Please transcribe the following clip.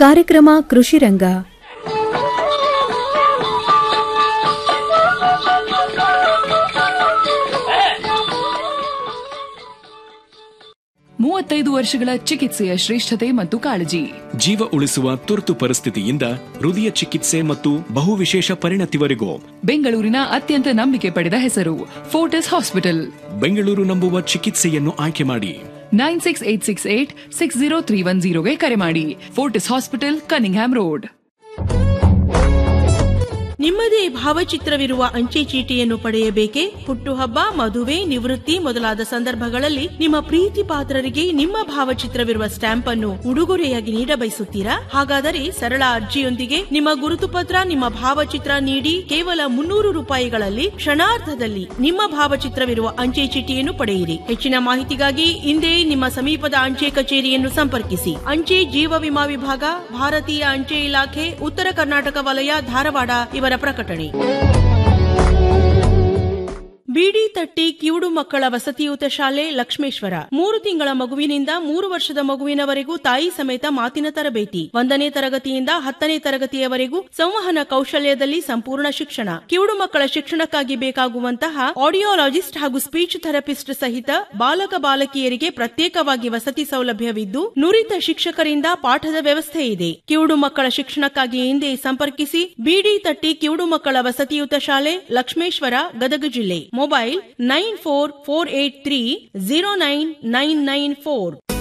ಕಾರ್ಯಕ್ರಮ ಕೃಷಿ ರಂಗ ಮೂವತ್ತೈದು ವರ್ಷಗಳ ಚಿಕಿತ್ಸೆಯ ಶ್ರೇಷ್ಠತೆ ಮತ್ತು ಕಾಳಜಿ ಜೀವ ಉಳಿಸುವ ತುರ್ತು ಪರಿಸ್ಥಿತಿಯಿಂದ ಹೃದಯ ಚಿಕಿತ್ಸೆ ಮತ್ತು ಬಹುವಿಶೇಷ ಪರಿಣತಿವರೆಗೂ ಬೆಂಗಳೂರಿನ ಅತ್ಯಂತ ನಂಬಿಕೆ ಪಡೆದ ಹೆಸರು ಫೋರ್ಟಿಸ್ ಹಾಸ್ಪಿಟಲ್ ಬೆಂಗಳೂರು ನಂಬುವ ಚಿಕಿತ್ಸೆಯನ್ನು ಆಯ್ಕೆ ಮಾಡಿ nine six eight six eight six zero three one ಜೀರೋಗೆ ಕರೆ ಮಾಡಿ ಫೋರ್ಟಿಸ್ ಹಾಸ್ಪಿಟಲ್ ಕನಿಂಗ್ಹ್ಯಾಮ್ ರೋಡ್ ನಿಮ್ಮದೇ ಭಾವಚಿತ್ರವಿರುವ ಅಂಚೆ ಚೀಟಿಯನ್ನು ಪಡೆಯಬೇಕೇ ಹುಟ್ಟುಹಬ್ಬ ಮದುವೆ ನಿವೃತ್ತಿ ಮೊದಲಾದ ಸಂದರ್ಭಗಳಲ್ಲಿ ನಿಮ್ಮ ಪ್ರೀತಿ ಪಾತ್ರರಿಗೆ ನಿಮ್ಮ ಭಾವಚಿತ್ರವಿರುವ ಸ್ಟ್ಯಾಂಪ್ ಅನ್ನು ಉಡುಗೊರೆಯಾಗಿ ನೀಡಬಯಸುತ್ತೀರಾ ಹಾಗಾದರೆ ಸರಳ ಅರ್ಜಿಯೊಂದಿಗೆ ನಿಮ್ಮ ಗುರುತು ಪತ್ರ ನಿಮ್ಮ ಭಾವಚಿತ್ರ ನೀಡಿ ಕೇವಲ ಮುನ್ನೂರು ರೂಪಾಯಿಗಳಲ್ಲಿ ಕ್ಷಣಾರ್ಧದಲ್ಲಿ ನಿಮ್ಮ ಭಾವಚಿತ್ರವಿರುವ ಅಂಚೆ ಚೀಟಿಯನ್ನು ಪಡೆಯಿರಿ ಹೆಚ್ಚಿನ ಮಾಹಿತಿಗಾಗಿ ಇಂದೇ ನಿಮ್ಮ ಸಮೀಪದ ಅಂಚೆ ಕಚೇರಿಯನ್ನು ಸಂಪರ್ಕಿಸಿ ಅಂಚೆ ಜೀವ ವಿಮಾ ವಿಭಾಗ ಭಾರತೀಯ ಅಂಚೆ ಇಲಾಖೆ ಉತ್ತರ ಕರ್ನಾಟಕ ವಲಯ ಧಾರವಾಡ ಇವರ ಪ್ರಕಟಣೆ ಬಿಡಿ ತಟ್ಟಿ ಕಿವುಡು ಮಕ್ಕಳ ವಸತಿಯುತ ಶಾಲೆ ಲಕ್ಷ್ಮೇಶ್ವರ ಮೂರು ತಿಂಗಳ ಮಗುವಿನಿಂದ ಮೂರು ವರ್ಷದ ಮಗುವಿನವರೆಗೂ ತಾಯಿ ಸಮೇತ ಮಾತಿನ ತರಬೇತಿ ಒಂದನೇ ತರಗತಿಯಿಂದ ಹತ್ತನೇ ತರಗತಿಯವರೆಗೂ ಸಂವಹನ ಕೌಶಲ್ಯದಲ್ಲಿ ಸಂಪೂರ್ಣ ಶಿಕ್ಷಣ ಕಿವುಡು ಮಕ್ಕಳ ಶಿಕ್ಷಣಕ್ಕಾಗಿ ಬೇಕಾಗುವಂತಹ ಆಡಿಯೋಲಾಜಿಸ್ಟ್ ಹಾಗೂ ಸ್ಪೀಚ್ ಥೆರಪಿಸ್ಟ್ ಸಹಿತ ಬಾಲಕ ಬಾಲಕಿಯರಿಗೆ ಪ್ರತ್ಯೇಕವಾಗಿ ವಸತಿ ಸೌಲಭ್ಯವಿದ್ದು ನುರಿತ ಶಿಕ್ಷಕರಿಂದ ಪಾಠದ ವ್ಯವಸ್ಥೆ ಇದೆ ಕಿವುಡು ಮಕ್ಕಳ ಶಿಕ್ಷಣಕ್ಕಾಗಿ ಹಿಂದೆ ಸಂಪರ್ಕಿಸಿ ಬಿಡಿ ತಟ್ಟಿ ಕಿವುಡು ಮಕ್ಕಳ ವಸತಿಯುತ ಶಾಲೆ ಲಕ್ಷ್ಮೇಶ್ವರ ಗದಗ ಜಿಲ್ಲೆ mobile nine four four eight three zero nine nine nine four